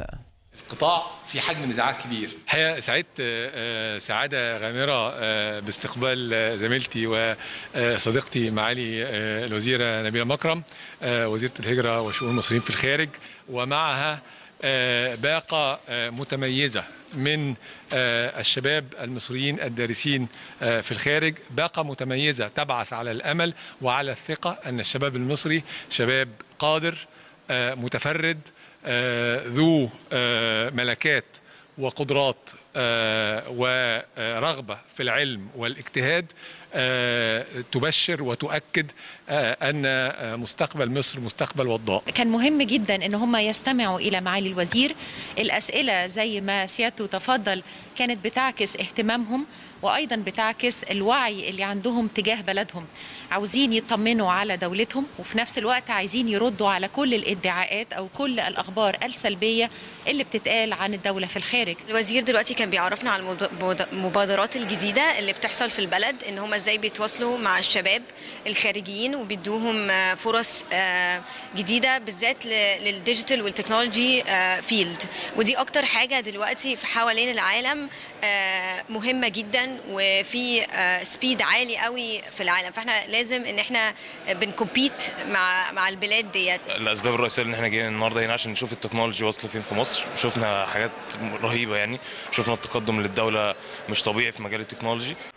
لا القطاع في حجم نزاعات كبير الحقيقه سعدت آه، سعاده غامره آه، باستقبال آه، زميلتي وصديقتي معالي آه، الوزيره نبيله مكرم آه، وزيره الهجره وشؤون المصريين في الخارج ومعها آه، باقه آه، متميزه من آه، الشباب المصريين الدارسين آه، في الخارج باقه متميزه تبعث على الامل وعلى الثقه ان الشباب المصري شباب قادر آه، متفرد آه، ذو آه، ملكات وقدرات آه، ورغبة في العلم والاجتهاد آه، تبشر وتؤكد آه، أن آه، مستقبل مصر مستقبل وضاء كان مهم جدا ان هم يستمعوا الى معالي الوزير الاسئله زي ما سيادته تفضل كانت بتعكس اهتمامهم وايضا بتعكس الوعي اللي عندهم تجاه بلدهم عاوزين يطمنوا على دولتهم وفي نفس الوقت عايزين يردوا على كل الادعاءات او كل الاخبار السلبيه اللي بتتقال عن الدوله في الخارج الوزير دلوقتي كان بيعرفنا على المد- المبادرات الجديدة اللي بتحصل في البلد ان هم ازاي بيتواصلوا مع الشباب الخارجيين وبيدوهم آه، فرص آه، جديدة بالذات ل- للديجيتال والتكنولوجي آه، فيلد ودي اكتر حاجة دلوقتي في حوالين العالم آه، مهمة جدا وفي آه، سبيد عالي قوي في العالم فاحنا لازم ان احنا بنكمبيت مع مع البلاد ديت الاسباب الرئيسيه ان احنا جينا النهارده هنا عشان نشوف التكنولوجي واصله فين في مصر شفنا حاجات رهيبه يعني شفنا التقدم للدوله مش طبيعي في مجال التكنولوجي